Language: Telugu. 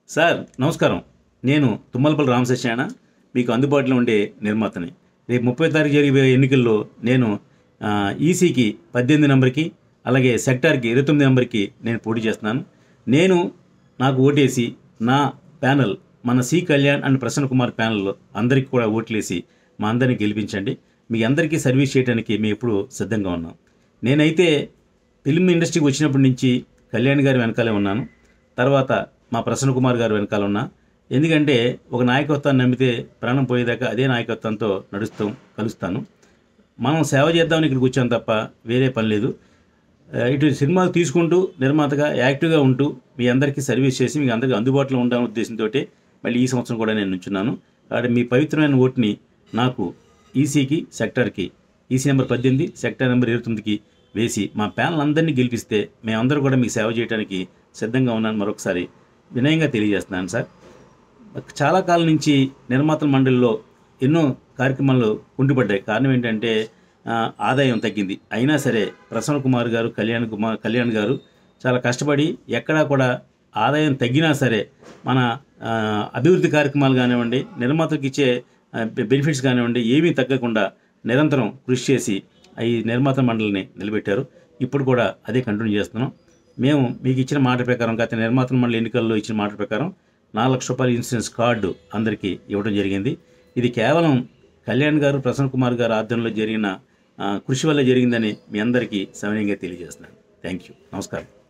సార్ నమస్కారం నేను తుమ్మలపల్లి రామసత్యనారాయణ మీకు అందుబాటులో ఉండే నిర్మాతని రేపు ముప్పై తారీఖు జరిగే ఎన్నికల్లో నేను ఆ, ఈసీకి పద్దెనిమిది నెంబర్కి అలాగే సెక్టార్కి ఇరవై తొమ్మిది నెంబర్కి నేను పోటీ చేస్తున్నాను నేను నాకు ఓటేసి నా ప్యానల్ మన సి కళ్యాణ్ అండ్ ప్రసన్న కుమార్ ప్యానల్లో అందరికీ కూడా ఓట్లేసి మా అందరిని గెలిపించండి మీ అందరికీ సర్వీస్ చేయడానికి మేము ఎప్పుడూ సిద్ధంగా ఉన్నాం నేనైతే ఫిల్మ్ ఇండస్ట్రీకి వచ్చినప్పటి నుంచి కళ్యాణ్ గారి వెనకాలే ఉన్నాను తర్వాత మా ప్రసన్న కుమార్ గారు వెనకాల ఉన్నా ఎందుకంటే ఒక నాయకత్వాన్ని నమ్మితే ప్రాణం పోయేదాకా అదే నాయకత్వంతో నడుస్తాం కలుస్తాను మనం సేవ చేద్దామని ఇక్కడికి వచ్చాం తప్ప వేరే పని లేదు ఆ, ఇటు సినిమాలు తీసుకుంటూ నిర్మాతగా యాక్టివ్గా ఉంటూ మీ అందరికీ సర్వీస్ చేసి మీ అందరికీ అందుబాటులో ఉండాలనే ఉద్దేశంతో మళ్ళీ ఈ సంవత్సరం కూడా నేను నుంచున్నాను కాబట్టి మీ పవిత్రమైన ఓటుని నాకు ఈసీకి సెక్టార్కి ఈసీ నెంబర్ పద్దెనిమిది సెక్టార్ నెంబర్ ఇరవై తొమ్మిదికి వేసి మా ప్యానల్ అందరినీ గెలిపిస్తే మేమందరూ కూడా మీకు సేవ చేయడానికి సిద్ధంగా ఉన్నాను మరొకసారి వినయంగా తెలియజేస్తున్నాను సార్ చాలా కాలం నుంచి నిర్మాతల మండలిలో ఎన్నో కార్యక్రమాలు కుంటుపడ్డాయి కారణం ఏంటంటే ఆ, ఆదాయం తగ్గింది అయినా సరే ప్రసన్న కుమార్ గారు కళ్యాణ్ కుమార్ కళ్యాణ్ గారు చాలా కష్టపడి ఎక్కడా కూడా ఆదాయం తగ్గినా సరే మన ఆ, అభివృద్ధి కార్యక్రమాలు కానివ్వండి నిర్మాతలకు ఇచ్చే ఆ, బె- బెనిఫిట్స్ కానివ్వండి ఏమీ తగ్గకుండా నిరంతరం కృషి చేసి ఈ నిర్మాత మండలిని నిలబెట్టారు ఇప్పుడు కూడా అదే కంటిన్యూ చేస్తున్నాం మేము మీకు ఇచ్చిన మాట ప్రకారం గత నిర్మాత మండలి ఎన్నికల్లో ఇచ్చిన మాట ప్రకారం నాలుగు లక్షల రూపాయల ఇన్సూరెన్స్ కార్డు అందరికీ ఇవ్వడం జరిగింది ఇది కేవలం కళ్యాణ్ గారు ప్రసన్న కుమార్ గారు ఆధ్వర్యంలో జరిగిన ఆ, కృషి వల్ల జరిగిందని మీ అందరికీ సవినయంగా తెలియజేస్తున్నాను థ్యాంక్ యూ నమస్కారం